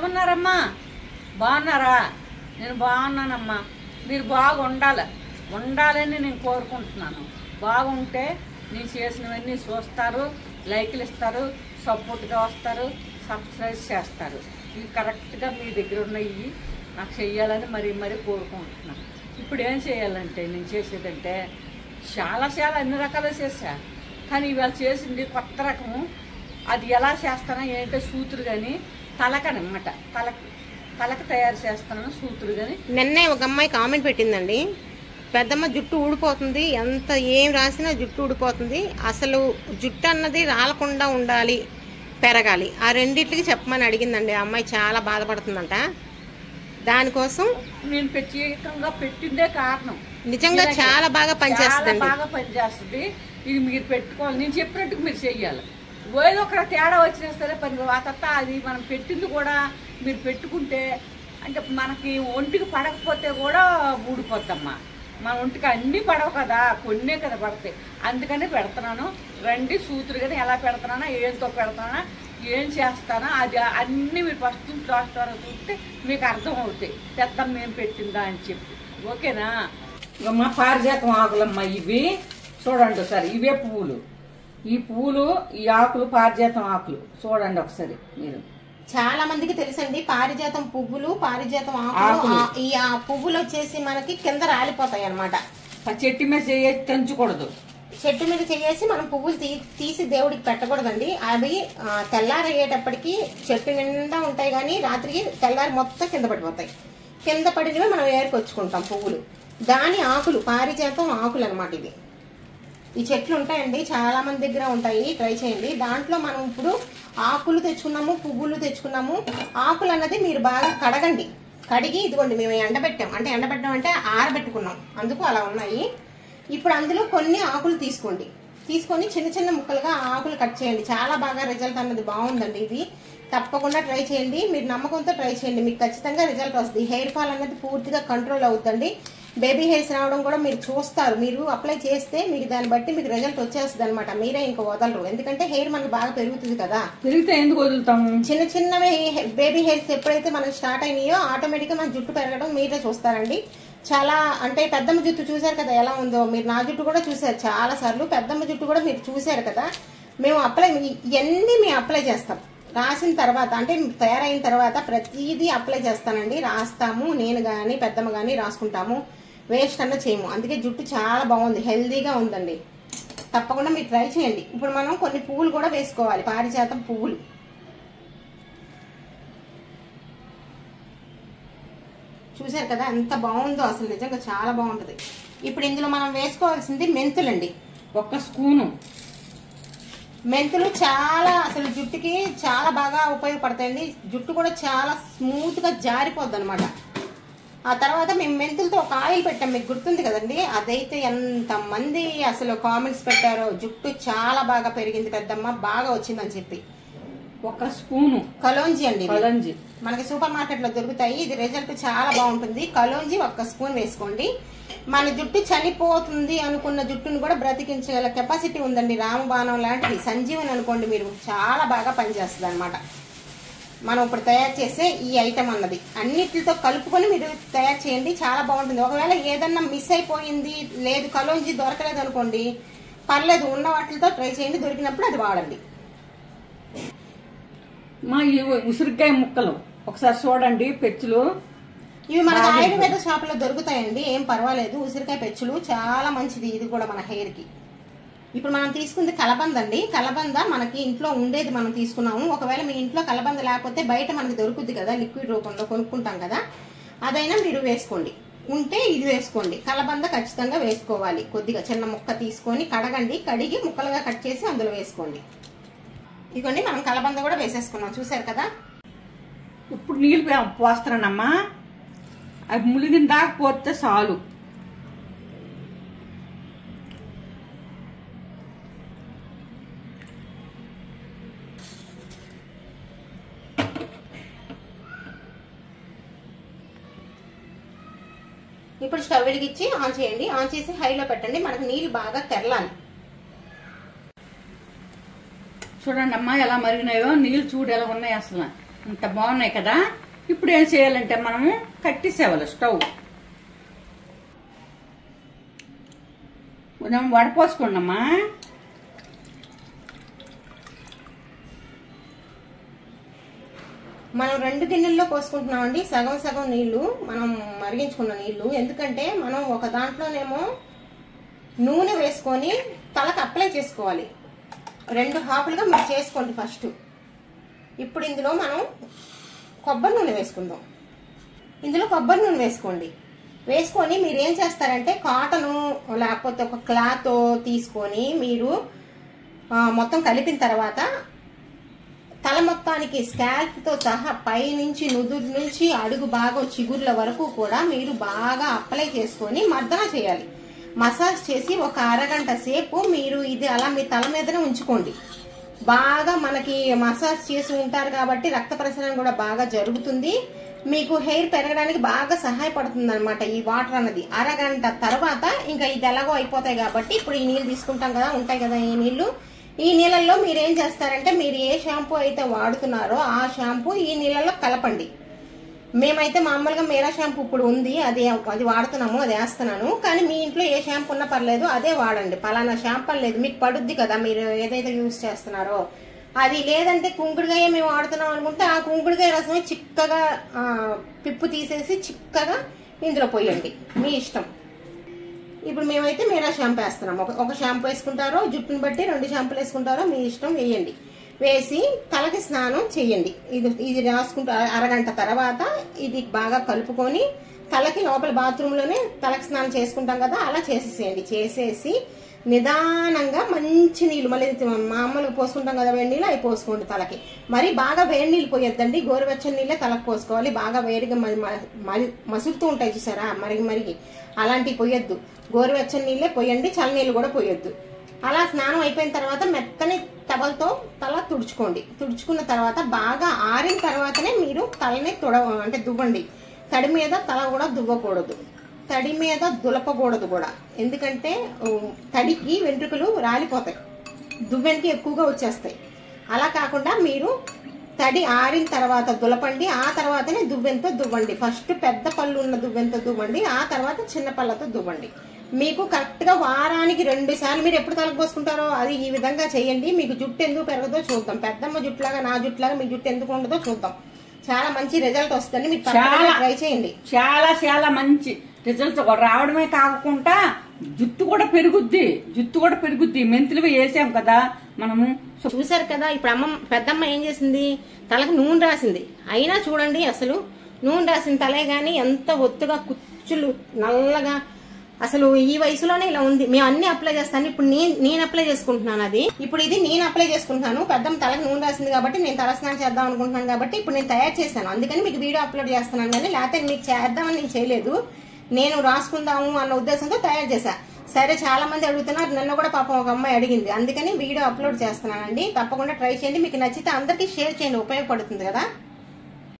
ఎలాగున్నారమ్మా బాగున్నారా నేను బాగున్నానమ్మా మీరు బాగుండాలి ఉండాలని నేను కోరుకుంటున్నాను బాగుంటే నేను చేసినవన్నీ చూస్తారు లైక్లు ఇస్తారు సపోర్ట్గా వస్తారు సబ్స్క్రైబ్ చేస్తారు ఇవి కరెక్ట్గా మీ దగ్గర ఉన్నాయి నాకు చెయ్యాలని మరీ మరీ కోరుకుంటున్నాను ఇప్పుడు ఏం చేయాలంటే నేను చేసేదంటే చాలా చాలా అన్ని రకాలు చేశా కానీ ఇవాళ చేసింది కొత్త రకము అది ఎలా చేస్తానో ఏంటో సూతురు కానీ తలకనమాట తలక తలక తయారు చేస్తాను సూతురు కానీ నిన్నే ఒక అమ్మాయి కామెంట్ పెట్టిందండి పెద్దమ్మ జుట్టు ఊడిపోతుంది ఎంత ఏం రాసినా జుట్టు ఊడిపోతుంది అసలు జుట్టు అన్నది రాలకుండా ఉండాలి పెరగాలి ఆ రెండిట్లకి చెప్పమని అడిగిందండి ఆ అమ్మాయి చాలా బాధపడుతుందంట దానికోసం నేను ప్రత్యేకంగా పెట్టిందే కారణం నిజంగా ఇలాగే చాలా బాగా చాలా పనిచేస్తుందండి బాగా పనిచేస్తుంది ఇది మీరు పెట్టుకోవాలి నేను చెప్పినట్టు మీరు చెయ్యాలి ఏదో ఒక తేడా వచ్చినా సరే పని ఆ తర్వాత అది మనం పెట్టింది కూడా మీరు పెట్టుకుంటే అంటే మనకి ఒంటికి పడకపోతే కూడా ఊడిపోద్దమ్మా మన ఒంటికి అన్నీ పడవు కదా కొన్నే కదా పడతాయి అందుకని పెడుతున్నాను రండి సూతురు కానీ ఎలా పెడుతున్నానా ఏంతో పెడుతున్నానా ఏం చేస్తానా అది అన్నీ మీరు ఫస్ట్ నుంచి లాస్ట్ వరకు చూస్తే మీకు అర్థం అవుతాయి పెద్ద మేము పెట్టిందా అని చెప్పి ఓకేనా మా పారిజాతం ఆకులమ్మ ఇవి చూడండి ఒకసారి ఇవే పువ్వులు ఈ పువ్వులు ఈ ఆకులు పారిజాతం ఆకులు చూడండి ఒకసారి మీరు చాలా మందికి తెలుసండి పారిజాతం పువ్వులు పారిజాతం ఆకులు ఆకులు. ఆ- ఈ ఆ పువ్వులు వచ్చేసి మనకి కింద రాలిపోతాయి అన్నమాట ఆ చెట్టు మీద చేసి తెంచకూడదు చెట్టు మీద చేసి మనం పువ్వులు తీ తీసి దేవుడికి పెట్టకూడదండి అవి ఆ, తెల్లారయ్యేటప్పటికి చెట్టు నిండా ఉంటాయి కానీ రాత్రికి తెల్లారి మొత్తం కింద పడిపోతాయి కింద పడినవి మనం ఏరుకొచ్చుకుంటాం పువ్వులు దాని ఆకులు పారిజాతం ఆకులు అనమాట ఇది ఈ చెట్లు ఉంటాయండి చాలా మంది దగ్గర ఉంటాయి ట్రై చేయండి దాంట్లో మనం ఇప్పుడు ఆకులు తెచ్చుకున్నాము పువ్వులు తెచ్చుకున్నాము ఆకులు అన్నది మీరు బాగా కడగండి కడిగి ఇదిగోండి మేము ఎండబెట్టాం అంటే ఎండబెట్టాం అంటే ఆరబెట్టుకున్నాం అందుకు అలా ఉన్నాయి ఇప్పుడు అందులో కొన్ని ఆకులు తీసుకోండి తీసుకొని చిన్న చిన్న ముక్కలుగా ఆకులు కట్ చేయండి చాలా బాగా రిజల్ట్ అన్నది బాగుందండి ఇది తప్పకుండా ట్రై చేయండి మీరు నమ్మకంతో ట్రై చేయండి మీకు ఖచ్చితంగా రిజల్ట్ వస్తుంది హెయిర్ ఫాల్ అనేది పూర్తిగా కంట్రోల్ అవుతుంది బేబీ హెయిర్స్ రావడం కూడా మీరు చూస్తారు మీరు అప్లై చేస్తే మీకు దాన్ని బట్టి మీకు రిజల్ట్ వచ్చేస్తుంది అనమాట మీరే ఇంకా వదలరు ఎందుకంటే హెయిర్ మనకి బాగా పెరుగుతుంది కదా పెరిగితే ఎందుకు వదులుతాము చిన్న చిన్నవి బేబీ హెయిర్స్ ఎప్పుడైతే మనకి స్టార్ట్ అయినాయో ఆటోమేటిక్గా మన జుట్టు పెరగడం మీరే చూస్తారండి చాలా అంటే పెద్దమ్మ జుట్టు చూశారు కదా ఎలా ఉందో మీరు నా జుట్టు కూడా చూశారు చాలా సార్లు పెద్దమ్మ జుట్టు కూడా మీరు చూశారు కదా మేము అప్లై ఇవన్నీ మేము అప్లై చేస్తాం రాసిన తర్వాత అంటే తయారైన తర్వాత ప్రతిదీ అప్లై చేస్తానండి రాస్తాము నేను కానీ పెద్దమ్మ కానీ రాసుకుంటాము వేస్ట్ అన్న చేయము అందుకే జుట్టు చాలా బాగుంది హెల్దీగా ఉందండి తప్పకుండా మీరు ట్రై చేయండి ఇప్పుడు మనం కొన్ని పువ్వులు కూడా వేసుకోవాలి పారిజాతం పువ్వులు చూశారు కదా ఎంత బాగుందో అసలు నిజంగా చాలా బాగుంటుంది ఇప్పుడు ఇందులో మనం వేసుకోవాల్సింది మెంతులండి ఒక్క స్పూను మెంతులు చాలా అసలు జుట్టుకి చాలా బాగా ఉపయోగపడతాయండి జుట్టు కూడా చాలా స్మూత్ గా జారిపోద్ది అనమాట ఆ తర్వాత మేము మెంతులతో ఒక ఆయిల్ పెట్టాం మీకు గుర్తుంది కదండి అదైతే ఎంత మంది అసలు కామెంట్స్ పెట్టారో జుట్టు చాలా బాగా పెరిగింది పెద్దమ్మ బాగా వచ్చిందని చెప్పి ఒక స్పూను కలోంజీ అండి ఇది. కలంజి మనకి సూపర్ మార్కెట్ లో దొరుకుతాయి ఇది రిజల్ట్ చాలా బాగుంటుంది కలోంజి ఒక్క స్పూన్ వేసుకోండి మన జుట్టు చనిపోతుంది అనుకున్న జుట్టును కూడా బ్రతికించగల కెపాసిటీ ఉందండి రామబాణం లాంటిది సంజీవని అనుకోండి మీరు చాలా బాగా పనిచేస్తుంది అనమాట మనం ఇప్పుడు తయారు చేసే ఈ ఐటమ్ అన్నది అన్నిటితో కలుపుకొని మీరు తయారు చేయండి చాలా బాగుంటుంది ఒకవేళ ఏదన్నా మిస్ అయిపోయింది లేదు కలోంజి దొరకలేదు అనుకోండి పర్లేదు ఉన్న వాటితో ట్రై చేయండి దొరికినప్పుడు అది వాడండి మా ఈ ఉసిరికాయ ముక్కలు ఒకసారి చూడండి పెచ్చులు ఇవి మనకి బాగా ఆయుర్వేద షాప్ లో దొరుకుతాయండి ఏం పర్వాలేదు ఉసిరికాయ పెచ్చులు చాలా మంచిది ఇది కూడా మన హెయిర్ కి ఇప్పుడు మనం తీసుకుంది కలబంద అండి కలబంద మనకి ఇంట్లో ఉండేది మనం తీసుకున్నాము ఒకవేళ మీ ఇంట్లో కలబంద లేకపోతే బయట మనకి దొరుకుద్ది కదా లిక్విడ్ రూపంలో కొనుక్కుంటాం కదా అదైనా మీరు వేసుకోండి ఉంటే ఇది వేసుకోండి కలబంద ఖచ్చితంగా వేసుకోవాలి కొద్దిగా చిన్న ముక్క తీసుకొని కడగండి కడిగి ముక్కలుగా కట్ చేసి అందులో వేసుకోండి ఇదిగోండి మనం కలబంద కూడా వేసేసుకున్నాం చూసారు కదా ఇప్పుడు నీళ్ళు పో- పోస్తున్నానమ్మా అవి ములిగిన దాకా పోతే చాలు ఇప్పుడు స్టవ్ వెలిగించి ఆన్ చేయండి ఆన్ చేసి హైలో పెట్టండి మనకు నీళ్ళు బాగా తెరలాలి చూడండి అమ్మా ఎలా మరిగినాయో నీళ్ళు చూడు ఎలా ఉన్నాయి అసలు ఇంత బాగున్నాయి కదా ఇప్పుడు ఏం చేయాలంటే మనము కట్టేసేవాలి స్టవ్ కొంచెం వడపోసుకున్నామా మనం రెండు గిన్నెల్లో పోసుకుంటున్నామండి సగం సగం నీళ్లు మనం మరిగించుకున్న నీళ్లు ఎందుకంటే మనం ఒక దాంట్లోనేమో నూనె వేసుకొని తలకు అప్లై చేసుకోవాలి రెండు హాఫులుగా మీరు చేసుకోండి ఫస్ట్ ఇప్పుడు ఇందులో మనం కొబ్బరి నూనె వేసుకుందాం ఇందులో కొబ్బరి నూనె వేసుకోండి వేసుకొని మీరు ఏం చేస్తారంటే కాటను లేకపోతే ఒక క్లాత్ తీసుకొని మీరు ఆ, మొత్తం కలిపిన తర్వాత తల మొత్తానికి స్కాల్ప్ తో సహా పై నుంచి నుదురు నుంచి అడుగు భాగం చిగుర్ల వరకు కూడా మీరు బాగా అప్లై చేసుకొని మర్దన చేయాలి మసాజ్ చేసి ఒక అరగంట సేపు మీరు ఇది అలా మీ తల మీదనే ఉంచుకోండి బాగా మనకి మసాజ్ చేసి ఉంటారు కాబట్టి రక్త ప్రసరణ కూడా బాగా జరుగుతుంది మీకు హెయిర్ పెరగడానికి బాగా సహాయపడుతుంది అనమాట ఈ వాటర్ అన్నది అరగంట తర్వాత ఇంకా ఇది ఎలాగో అయిపోతాయి కాబట్టి ఇప్పుడు ఈ నీళ్ళు తీసుకుంటాం కదా ఉంటాయి కదా ఈ నీళ్లు ఈ నీళ్ళల్లో మీరు ఏం చేస్తారంటే మీరు ఏ షాంపూ అయితే వాడుతున్నారో ఆ షాంపూ ఈ నీళ్ళల్లో కలపండి మేమైతే మామూలుగా మేరా షాంపూ ఇప్పుడు ఉంది అది అది వాడుతున్నాము అది వేస్తున్నాను కానీ మీ ఇంట్లో ఏ షాంపూ ఉన్నా పర్లేదు అదే వాడండి పలానా షాంపూ అని లేదు మీకు పడుద్ది కదా మీరు ఏదైతే యూజ్ చేస్తున్నారో అది లేదంటే కుంకుడుగాయ మేము వాడుతున్నాం అనుకుంటే ఆ కుంకుడుగాయ రసమే చిక్కగా ఆ, పిప్పు తీసేసి చిక్కగా ఇందులో పోయండి మీ ఇష్టం ఇప్పుడు మేమైతే మీరా షాంపూ వేస్తున్నాం ఒక ఒక షాంపూ వేసుకుంటారో జుట్టుని బట్టి రెండు షాంపూలు వేసుకుంటారో మీ ఇష్టం వేయండి వేసి తలకి స్నానం చేయండి ఇది ఇది రాసుకుంటూ అర- అరగంట తర్వాత ఇది బాగా కలుపుకొని తలకి లోపల బాత్రూంలోనే తలకి స్నానం చేసుకుంటాం కదా అలా చేసేసేయండి చేసేసి నిదానంగా మంచి నీళ్ళు మళ్ళీ మామూలుగా పోసుకుంటాం కదా వేడి నీళ్ళు అవి పోసుకోండి తలకి మరి బాగా వేడి నీళ్ళు పోయొద్దండి గోరువెచ్చని నీళ్ళే తలకు పోసుకోవాలి బాగా వేడిగా మరి మరి మసులుతూ ఉంటాయి చూసారా మరిగి మరిగి అలాంటివి పోయొద్దు గోరువెచ్చని నీళ్ళే పోయండి చల్ల నీళ్ళు కూడా పోయొద్దు అలా స్నానం అయిపోయిన తర్వాత మెత్తని టవల్తో తల తుడుచుకోండి తుడుచుకున్న తర్వాత బాగా ఆరిన తర్వాతనే మీరు తలని తుడ అంటే దువ్వండి తడి మీద తల కూడా దువ్వకూడదు తడి మీద దులపకూడదు కూడా ఎందుకంటే ఉ, తడికి వెంట్రుకలు రాలిపోతాయి దువ్వెనకి ఎక్కువగా వచ్చేస్తాయి అలా కాకుండా మీరు తడి ఆరిన తర్వాత దులపండి ఆ తర్వాతనే దువ్వెంతో దువ్వండి ఫస్ట్ పెద్ద పళ్ళు ఉన్న దువ్వెంతో దువ్వండి ఆ తర్వాత చిన్న పళ్ళతో దువ్వండి మీకు కరెక్ట్ గా వారానికి రెండు సార్లు మీరు ఎప్పుడు తలకు పోసుకుంటారో అది ఈ విధంగా చేయండి మీకు జుట్టు ఎందుకు పెరగదో చూద్దాం పెద్దమ్మ జుట్టులాగా నా జుట్టులాగా మీ జుట్టు ఎందుకు ఉండదో చూద్దాం చాలా మంచి రిజల్ట్ వస్తుంది మీరు తప్పకుండా చాలా. ట్రై చేయండి చాలా చాలా మంచి రిజల్ట్స్ రావడమే కాకుండా జుట్టు కూడా పెరుగుద్ది జుట్టు కూడా పెరుగుద్ది మెంతులు వేసాం కదా మనము సో చూసారు కదా ఇప్పుడు అమ్మ పెద్దమ్మ ఏం చేసింది తలకు నూనె రాసింది అయినా చూడండి అసలు నూనె రాసిన తలే గాని ఎంత ఒత్తుగా కుచ్చులు నల్లగా అసలు ఈ వయసులోనే ఇలా ఉంది మేము అన్ని అప్లై చేస్తాను ఇప్పుడు నేను నేను అప్లై చేసుకుంటున్నాను అది ఇప్పుడు ఇది నేను అప్లై చేసుకుంటున్నాను పెద్దమ్మ తలకు నూనె రాసింది కాబట్టి నేను తలస్నానం చేద్దాం అనుకుంటున్నాను కాబట్టి ఇప్పుడు నేను తయారు చేశాను అందుకని మీకు వీడియో అప్లోడ్ చేస్తున్నాను కానీ లేకపోతే మీకు చేద్దామని నేను చేయలేదు నేను రాసుకుందాము అన్న ఉద్దేశంతో తయారు చేశా సరే చాలా మంది అడుగుతున్నారు నన్ను కూడా పాపం ఒక అమ్మాయి అడిగింది అందుకని వీడియో అప్లోడ్ చేస్తున్నానండి తప్పకుండా ట్రై చేయండి మీకు నచ్చితే అందరికీ షేర్ చేయండి ఉపయోగపడుతుంది కదా